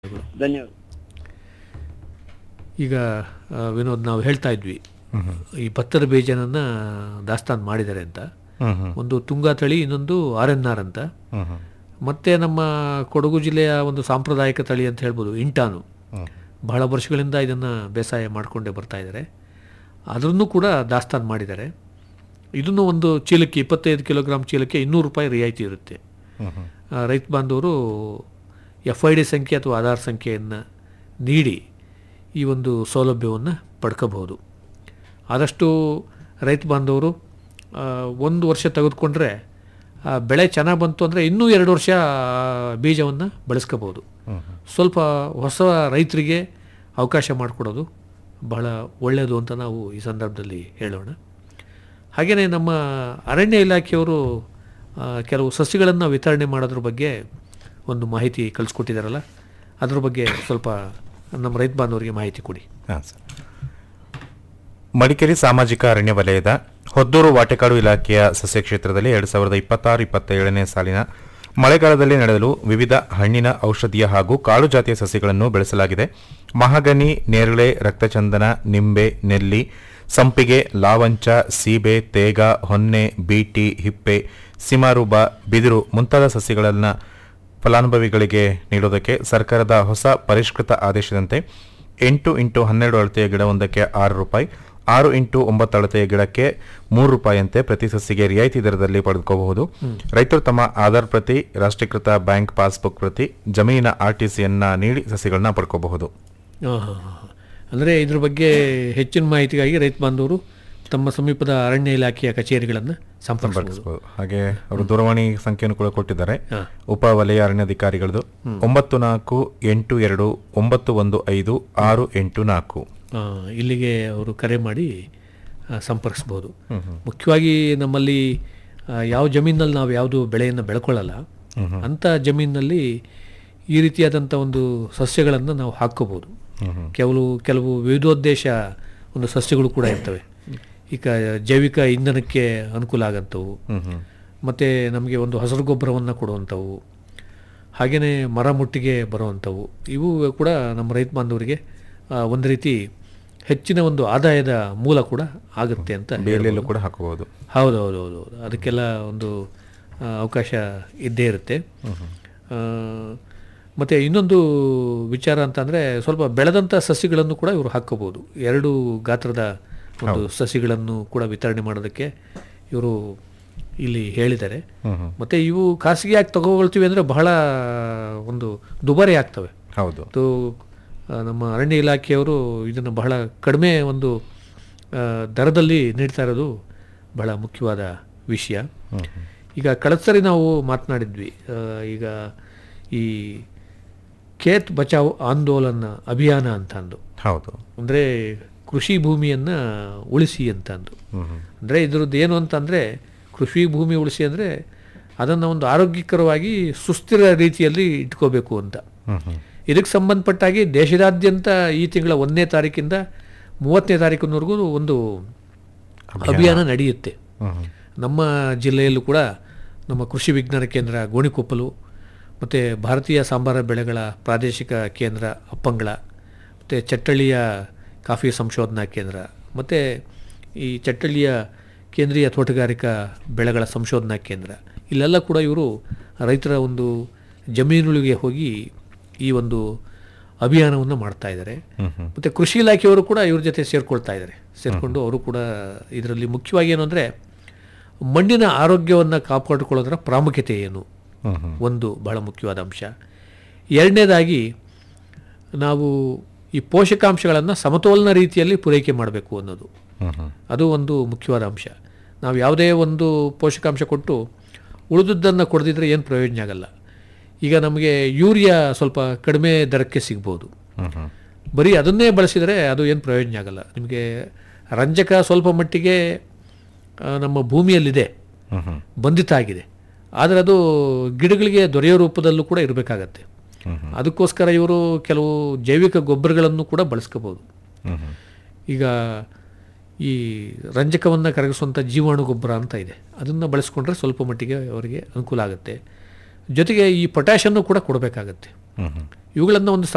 ಧನ್ಯವಾದ ಈಗ ಆ, ವಿನೋದ್ ನಾವು ಹೇಳ್ತಾ ಇದ್ವಿ ಈ ಭತ್ತದ ಬೀಜನನ್ನು ದಾಸ್ತಾನು ಮಾಡಿದ್ದಾರೆ ಅಂತ ಹ್ಮ್ ಹ್ಮ್ ಒಂದು ತುಂಗಾ ತಳಿ ಇನ್ನೊಂದು ಆರ್ ಎನ್ ಆರ್ ಅಂತ ಹ್ಮ್ ಹ್ಮ್ ಮತ್ತೆ ನಮ್ಮ ಕೊಡಗು ಜಿಲ್ಲೆಯ ಒಂದು ಸಾಂಪ್ರದಾಯಿಕ ತಳಿ ಅಂತ ಹೇಳ್ಬೋದು ಇಂಟಾನು ಹ್ಮ್. ಬಹಳ ವರ್ಷಗಳಿಂದ ಇದನ್ನು ಬೇಸಾಯ ಮಾಡಿಕೊಂಡೇ ಬರ್ತಾ ಇದ್ದಾರೆ ಅದನ್ನು ಕೂಡ ದಾಸ್ತಾನು ಮಾಡಿದ್ದಾರೆ ಇದನ್ನು ಒಂದು ಚೀಲಕ್ಕೆ ಇಪ್ಪತ್ತೈದು ಕಿಲೋಗ್ರಾಮ್ ಚೀಲಕ್ಕೆ ಇನ್ನೂರು ರೂಪಾಯಿ ರಿಯಾಯಿತಿ ಇರುತ್ತೆ ಹ್ಮ್ ಹ್ಮ್ ಆ, ರೈತ ಬಾಂಧವರು ಎಫ್ ಐ ಡಿ ಸಂಖ್ಯೆ ಅಥವಾ ಆಧಾರ್ ಸಂಖ್ಯೆಯನ್ನು ನೀಡಿ ಈ ಒಂದು ಸೌಲಭ್ಯವನ್ನು ಪಡ್ಕೋಬಹುದು ಆದಷ್ಟು ರೈತ ಬಾಂಧವರು ಆ, ಒಂದು ವರ್ಷ ತೆಗೆದುಕೊಂಡ್ರೆ ಆ ಬೆಳೆ ಚೆನ್ನಾಗಿ ಬಂತು ಅಂದರೆ ಇನ್ನೂ ಎರಡು ವರ್ಷ ಬೀಜವನ್ನು ಬಳಸ್ಕೋಬೋದು ಹ್ಮ್ ಹ್ಮ್ ಸ್ವಲ್ಪ ಹೊಸ ರೈತರಿಗೆ ಅವಕಾಶ ಮಾಡಿಕೊಡೋದು ಬಹಳ ಒಳ್ಳೆಯದು ಅಂತ ನಾವು ಈ ಸಂದರ್ಭದಲ್ಲಿ ಹೇಳೋಣ ಹಾಗೆಯೇ ನಮ್ಮ ಅರಣ್ಯ ಇಲಾಖೆಯವರು ಆ, ಕೆಲವು ಸಸ್ಯಗಳನ್ನು ವಿತರಣೆ ಮಾಡೋದ್ರ ಬಗ್ಗೆ ಒಂದು ಮಾಹಿತಿ ಕಳಿಸ್ಕೊಟ್ಟಿದ್ದಾರಲ್ಲ ಅದ್ರ ಬಗ್ಗೆ ಸ್ವಲ್ಪ ನಮ್ಮ ರೈತ ಬಾಂಧವರಿಗೆ ಮಾಹಿತಿ ಕೊಡಿ ಹಾಂ ಸರ್ ಮಡಿಕೇರಿ ಸಾಮಾಜಿಕ ಅರಣ್ಯ ವಲಯದ ಹೊದ್ದೂರು ವಾಟೆಕಾಡು ಇಲಾಖೆಯ ಸಸ್ಯ ಕ್ಷೇತ್ರದಲ್ಲಿ ಎರಡು ಸಾವಿರದ ಇಪ್ಪತ್ತಾರು ಇಪ್ಪತ್ತೇಳನೇ ಸಾಲಿನ ಮಳೆಗಾಲದಲ್ಲಿ ನಡೆಯಲು ವಿವಿಧ ಹಣ್ಣಿನ ಔಷಧೀಯ ಹಾಗೂ ಕಾಳು ಜಾತಿಯ ಸಸ್ಯಗಳನ್ನು ಬೆಳೆಸಲಾಗಿದೆ ಮಹಾಗನಿ ನೇರಳೆ ರಕ್ತಚಂದನ ನಿಂಬೆ ನೆಲ್ಲಿ ಸಂಪಿಗೆ ಲಾವಂಚ ಸೀಬೆ ತೇಗ ಹೊನ್ನೆ ಬೀಟಿ ಹಿಪ್ಪೆ ಸಿಮಾರುಬ ಬಿದಿರು ಮುಂತಾದ ಸಸ್ಯಗಳನ್ನು ಫಲಾನುಭವಿಗಳಿಗೆ ನೀಡುವುದಕ್ಕೆ ಸರ್ಕಾರದ ಹೊಸ ಪರಿಷ್ಕೃತ ಆದೇಶದಂತೆ ಎಂಟು ಇಂಟು ಹನ್ನೆರಡು ಅಳತೆಯ ಗಿಡವೊಂದಕ್ಕೆ ಆರು ರೂಪಾಯಿ ಆರು ಇಂಟು ಒಂಬತ್ತು ಅಳತೆಯ ಗಿಡಕ್ಕೆ ಮೂರು ರೂಪಾಯಿಯಂತೆ ಪ್ರತಿ ಸಸಿಗೆ ರಿಯಾಯಿತಿ ದರದಲ್ಲಿ ಪಡೆದುಕೋಬಹುದು ರೈತರು ತಮ್ಮ ಆಧಾರ್ ಪ್ರತಿ ರಾಷ್ಟ್ರೀಕೃತ ಬ್ಯಾಂಕ್ ಪಾಸ್ಬುಕ್ ಪ್ರತಿ ಜಮೀನಿನ ಆರ್ಟಿಸಿಯನ್ನ ನೀಡಿ ಸಸಿಗಳನ್ನ ಪಡ್ಕೋಬಹುದು ಅಂದರೆ ಇದ್ರ ಬಗ್ಗೆ ಹೆಚ್ಚಿನ ಮಾಹಿತಿಗಾಗಿ ರೈತ ಬಾಂಧವರು ತಮ್ಮ ಸಮೀಪದ ಅರಣ್ಯ ಇಲಾಖೆಯ ಕಚೇರಿಗಳನ್ನು ಸಂಪರ್ಕಿಸಬಹುದು ಸಂಪರ್ಕಿಸಬಹುದು ಹಾಗೆ ಅವರು ದೂರವಾಣಿ ಸಂಖ್ಯೆಯನ್ನು ಕೂಡ ಕೊಟ್ಟಿದ್ದಾರೆ ಹಾಂ ಉಪ ವಲಯ ಅರಣ್ಯಾಧಿಕಾರಿಗಳದು ಒಂಬತ್ತು ನಾಲ್ಕು ಎಂಟು ಎರಡು ಒಂಬತ್ತು ಒಂದು ಐದು ಆರು ಎಂಟು ನಾಲ್ಕು ಆ, ಇಲ್ಲಿಗೆ ಅವರು ಕರೆ ಮಾಡಿ ಆ, ಸಂಪರ್ಕಿಸ್ಬೋದು ಮುಖ್ಯವಾಗಿ ನಮ್ಮಲ್ಲಿ ಆ, ಯಾವ ಜಮೀನಲ್ಲಿ ನಾವು ಯಾವುದು ಬೆಳೆಯನ್ನು ಬೆಳ್ಕೊಳ್ಳಲ್ಲ ಅಂಥ ಜಮೀನಿನಲ್ಲಿ ಈ ರೀತಿಯಾದಂಥ ಒಂದು ಸಸ್ಯಗಳನ್ನು ನಾವು ಹಾಕ್ಕೋಬೋದು ಕೆಲವು ಕೆಲವು ವಿವಿಧೋದ್ದೇಶ ಒಂದು ಸಸ್ಯಗಳು ಕೂಡ ಇರ್ತವೆ ಈಗ ಜೈವಿಕ ಇಂಧನಕ್ಕೆ ಅನುಕೂಲ ಆಗಂಥವು ಹ್ಮ್ ಹ್ಮ್ ಮತ್ತು ನಮಗೆ ಒಂದು ಹಸಿರು ಗೊಬ್ಬರವನ್ನು ಕೊಡುವಂಥವು ಹಾಗೆಯೇ ಮರ ಮುಟ್ಟಿಗೆ ಬರುವಂಥವು ಇವು ಕೂಡ ನಮ್ಮ ರೈತ ಬಾಂಧವರಿಗೆ ಆ, ಒಂದು ರೀತಿ ಹೆಚ್ಚಿನ ಒಂದು ಆದಾಯದ ಮೂಲ ಕೂಡ ಆಗುತ್ತೆ ಅಂತ ಬೇಲಿಯಲ್ಲೂ ಕೂಡ ಹಾಕಬಹುದು ಹೌದು ಹೌದು ಹೌದು ಹೌದು ಅದಕ್ಕೆಲ್ಲ ಒಂದು ಆ, ಅವಕಾಶ ಇದ್ದೇ ಇರುತ್ತೆ ಆ, ಮತ್ತೆ ಇನ್ನೊಂದು ವಿಚಾರ ಅಂತಂದರೆ ಸ್ವಲ್ಪ ಬೆಳೆದಂಥ ಸಸಿಗಳನ್ನು ಕೂಡ ಇವರು ಹಾಕ್ಕೋಬೋದು ಎರಡು ಗಾತ್ರದ ಒಂದು ಸಸಿಗಳನ್ನು ಕೂಡ ವಿತರಣೆ ಮಾಡೋದಕ್ಕೆ ಇವರು ಇಲ್ಲಿ ಹೇಳಿದ್ದಾರೆ ಹ್ಮ್ ಹ್ಮ್ ಮತ್ತು ಇವು ಖಾಸಗಿಯಾಗಿ ತಗೊಳ್ತೀವಿ ಅಂದರೆ ಬಹಳ ಒಂದು ದುಬಾರಿ ಆಗ್ತವೆ ಹೌದು ಮತ್ತು ಆ, ನಮ್ಮ ಅರಣ್ಯ ಇಲಾಖೆಯವರು ಇದನ್ನು ಬಹಳ ಕಡಿಮೆ ಒಂದು ಆ, ದರದಲ್ಲಿ ನೀಡ್ತಾ ಇರೋದು ಬಹಳ ಮುಖ್ಯವಾದ ವಿಷಯ ಹ್ಮ್ ಹ್ಮ್ ಈಗ ಕಳೆದ ಸರಿ ನಾವು ಮಾತನಾಡಿದ್ವಿ ಆ, ಈಗ ಈ ಖೇತ್ ಬಚಾವ್ ಆಂದೋಲನ ಅಭಿಯಾನ ಅಂತ ಅಂದು ಹೌದು ಅಂದರೆ ಕೃಷಿ ಭೂಮಿಯನ್ನು ಉಳಿಸಿ ಅಂತ ಅಂದು ಹ್ಮ್ ಹ್ಮ್ ಅಂದರೆ ಇದ್ರದ್ದು ಏನು ಅಂತಂದರೆ ಕೃಷಿ ಭೂಮಿ ಉಳಿಸಿ ಅಂದರೆ ಅದನ್ನು ಒಂದು ಆರೋಗ್ಯಕರವಾಗಿ ಸುಸ್ಥಿರ ರೀತಿಯಲ್ಲಿ ಇಟ್ಕೋಬೇಕು ಅಂತ ಹ್ಮ್ ಹ್ಮ್ ಇದಕ್ಕೆ ಸಂಬಂಧಪಟ್ಟಾಗಿ ದೇಶದಾದ್ಯಂತ ಈ ತಿಂಗಳ ಒಂದನೇ ತಾರೀಕಿಂದ ಮೂವತ್ತನೇ ತಾರೀಕಿನವರೆಗೂ ಒಂದು ಅಭಿಯಾನ ನಡೆಯುತ್ತೆ ಹ್ಮ್ ಹ್ಮ್ ನಮ್ಮ ಜಿಲ್ಲೆಯಲ್ಲೂ ಕೂಡ ನಮ್ಮ ಕೃಷಿ ವಿಜ್ಞಾನ ಕೇಂದ್ರ ಗೋಣಿಕೊಪ್ಪಲು ಮತ್ತು ಭಾರತೀಯ ಸಾಂಬಾರ ಬೆಳೆಗಳ ಪ್ರಾದೇಶಿಕ ಕೇಂದ್ರ ಅಪ್ಪಂಗಳ ಮತ್ತು ಚಟ್ಟಳ್ಳಿಯ ಕಾಫಿ ಸಂಶೋಧನಾ ಕೇಂದ್ರ ಮತ್ತು ಈ ಚಟ್ಟಳ್ಳಿಯ ಕೇಂದ್ರೀಯ ತೋಟಗಾರಿಕಾ ಬೆಳೆಗಳ ಸಂಶೋಧನಾ ಕೇಂದ್ರ ಇಲ್ಲೆಲ್ಲ ಕೂಡ ಇವರು ರೈತರ ಒಂದು ಜಮೀನುಗಳಿಗೆ ಹೋಗಿ ಈ ಒಂದು ಅಭಿಯಾನವನ್ನು ಮಾಡ್ತಾ ಇದ್ದಾರೆ ಹ್ಮ್ ಹ್ಮ್ ಮತ್ತು ಕೃಷಿ ಇಲಾಖೆಯವರು ಕೂಡ ಇವ್ರ ಜೊತೆ ಸೇರ್ಕೊಳ್ತಾ ಇದ್ದಾರೆ ಸೇರಿಕೊಂಡು ಅವರು ಕೂಡ ಇದರಲ್ಲಿ ಮುಖ್ಯವಾಗಿ ಏನು ಅಂದರೆ ಮಣ್ಣಿನ ಆರೋಗ್ಯವನ್ನು ಕಾಪಾಡಿಕೊಳ್ಳೋದರ ಪ್ರಾಮುಖ್ಯತೆ ಏನು ಹ್ಮ್ ಹ್ಮ್ ಒಂದು ಬಹಳ ಮುಖ್ಯವಾದ ಅಂಶ ಎರಡನೇದಾಗಿ ನಾವು ಈ ಪೋಷಕಾಂಶಗಳನ್ನು ಸಮತೋಲನ ರೀತಿಯಲ್ಲಿ ಪೂರೈಕೆ ಮಾಡಬೇಕು ಅನ್ನೋದು ಹ್ಮ್ ಹ್ಮ್ ಅದು ಒಂದು ಮುಖ್ಯವಾದ ಅಂಶ ನಾವು ಯಾವುದೇ ಒಂದು ಪೋಷಕಾಂಶ ಕೊಟ್ಟು ಉಳಿದದ್ದನ್ನು ಕೊಡದಿದ್ರೆ ಏನು ಪ್ರಯೋಜನ ಆಗಲ್ಲ ಈಗ ನಮಗೆ ಯೂರಿಯಾ ಸ್ವಲ್ಪ ಕಡಿಮೆ ದರಕ್ಕೆ ಸಿಗ್ಬೋದು ಹ್ಮ್ ಹ್ಮ್ ಬರೀ ಅದನ್ನೇ ಬಳಸಿದರೆ ಅದು ಏನು ಪ್ರಯೋಜನ ಆಗಲ್ಲ ನಿಮಗೆ ರಂಜಕ ಸ್ವಲ್ಪ ಮಟ್ಟಿಗೆ ಆ, ನಮ್ಮ ಭೂಮಿಯಲ್ಲಿದೆ ಹ್ಮ್ ಹ್ಮ್ ಬಂಧಿತ ಆಗಿದೆ ಆದರೆ ಅದು ಗಿಡಗಳಿಗೆ ದೊರೆಯೋ ರೂಪದಲ್ಲೂ ಕೂಡ ಇರಬೇಕಾಗತ್ತೆ ಹ್ಮ್ ಹ್ಮ್ ಅದಕ್ಕೋಸ್ಕರ ಇವರು ಕೆಲವು ಜೈವಿಕ ಗೊಬ್ಬರಗಳನ್ನು ಕೂಡ ಬಳಸ್ಕೋಬೋದು ಹ್ಮ್ ಹ್ಮ್ ಈಗ ಈ ರಂಜಕವನ್ನು ಕರಗಿಸುವಂಥ ಜೀವಾಣು ಗೊಬ್ಬರ ಅಂತ ಇದೆ ಅದನ್ನು ಬಳಸ್ಕೊಂಡ್ರೆ ಸ್ವಲ್ಪ ಮಟ್ಟಿಗೆ ಅವರಿಗೆ ಅನುಕೂಲ ಆಗುತ್ತೆ ಜೊತೆಗೆ ಈ ಪೊಟ್ಯಾಷನ್ನು ಕೂಡ ಕೊಡಬೇಕಾಗತ್ತೆ ಹ್ಮ್ ಹ್ಮ್ ಇವುಗಳನ್ನು ಒಂದು